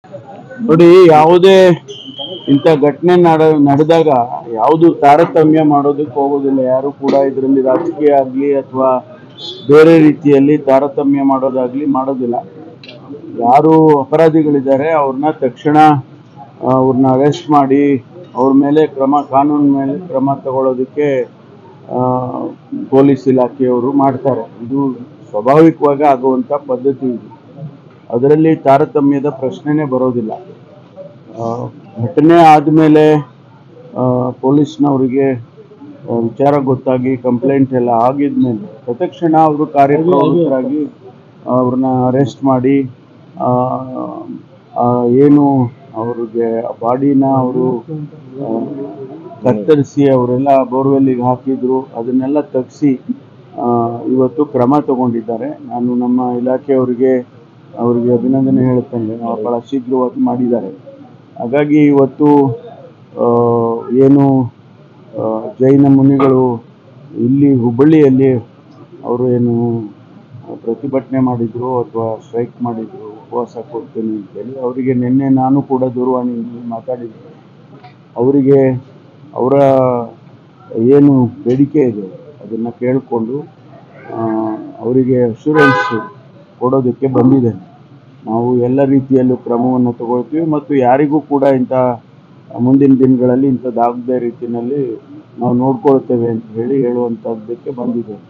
ನೋಡಿ ಯಾವುದೇ ಇಂಥ ಘಟನೆ ನಡ ನಡೆದಾಗ ಯಾವುದು ತಾರತಮ್ಯ ಮಾಡೋದಕ್ಕೆ ಹೋಗೋದಿಲ್ಲ ಯಾರು ಕೂಡ ಇದರಲ್ಲಿ ರಾಜಕೀಯ ಆಗಲಿ ಅಥವಾ ಬೇರೆ ರೀತಿಯಲ್ಲಿ ತಾರತಮ್ಯ ಮಾಡೋದಾಗ್ಲಿ ಮಾಡೋದಿಲ್ಲ ಯಾರು ಅಪರಾಧಿಗಳಿದ್ದಾರೆ ಅವ್ರನ್ನ ತಕ್ಷಣ ಆ, ಅವ್ರನ್ನ ಅರೆಸ್ಟ್ ಮಾಡಿ ಅವ್ರ ಮೇಲೆ ಕ್ರಮ ಕಾನೂನು ಮೇಲೆ ಕ್ರಮ ತಗೊಳ್ಳೋದಕ್ಕೆ ಆ, ಪೊಲೀಸ್ ಇಲಾಖೆಯವರು ಮಾಡ್ತಾರೆ ಇದು ಸ್ವಾಭಾವಿಕವಾಗಿ ಆಗುವಂಥ ಪದ್ಧತಿ ಇದು ಅದರಲ್ಲಿ ತಾರತಮ್ಯದ ಪ್ರಶ್ನೆನೇ ಬರೋದಿಲ್ಲ ಆ, ಘಟನೆ ಆದಮೇಲೆ ಪೊಲೀಸ್ನವರಿಗೆ ಆ, ವಿಚಾರ ಗೊತ್ತಾಗಿ ಕಂಪ್ಲೇಂಟ್ ಎಲ್ಲ ಆಗಿದ್ಮೇಲೆ ತತ್ಕ್ಷಣ ಅವರು ಕಾರ್ಯಪ್ರವೃತ್ತರಾಗಿ ಅವ್ರನ್ನ ಅರೆಸ್ಟ್ ಮಾಡಿ ಆ, ಆ, ಏನು ಅವ್ರಿಗೆ ಬಾಡಿನ ಅವರು ಕತ್ತರಿಸಿ ಅವರೆಲ್ಲ ಬೋರ್ವೆಲ್ಲಿಗೆ ಹಾಕಿದ್ರು ಅದನ್ನೆಲ್ಲ ತೆಗ್ಸಿ ಆ, ಇವತ್ತು ಕ್ರಮ ತಗೊಂಡಿದ್ದಾರೆ ನಾನು ನಮ್ಮ ಇಲಾಖೆಯವರಿಗೆ ಅವರಿಗೆ ಅಭಿನಂದನೆ ಹೇಳುತ್ತೇನೆ ಅವ್ರು ಬಹಳ ಶೀಘ್ರವಾಗಿ ಮಾಡಿದ್ದಾರೆ ಹಾಗಾಗಿ ಇವತ್ತು ಆ, ಏನು ಆ, ಜೈನ ಮುನಿಗಳು ಇಲ್ಲಿ ಹುಬ್ಬಳ್ಳಿಯಲ್ಲಿ ಅವರು ಏನು ಪ್ರತಿಭಟನೆ ಮಾಡಿದ್ರು ಅಥವಾ ಸ್ಟ್ರೈಕ್ ಮಾಡಿದ್ರು ಉಪವಾಸ ಕೊಡ್ತೀನಿ ಅಂತೇಳಿ ಅವರಿಗೆ ನಿನ್ನೆ ನಾನು ಕೂಡ ದೂರವಾಣಿಯಲ್ಲಿ ಮಾತಾಡಿದ್ದೆ ಅವರಿಗೆ ಅವರ ಏನು ಬೇಡಿಕೆ ಇದೆ ಅದನ್ನು ಕೇಳಿಕೊಂಡು ಅವರಿಗೆ ಅಶೂರೆನ್ಸ್ ಕೊಡೋದಕ್ಕೆ ಬಂದಿದೆ ನಾವು ಎಲ್ಲ ರೀತಿಯಲ್ಲೂ ಕ್ರಮವನ್ನು ತಗೊಳ್ತೀವಿ ಮತ್ತು ಯಾರಿಗೂ ಕೂಡ ಇಂಥ ಮುಂದಿನ ದಿನಗಳಲ್ಲಿ ಇಂಥದ್ದಾಗದೇ ರೀತಿಯಲ್ಲಿ ನಾವು ನೋಡ್ಕೊಳ್ತೇವೆ ಅಂತ ಹೇಳಿ ಹೇಳುವಂಥದ್ದಕ್ಕೆ ಬಂದಿದೆ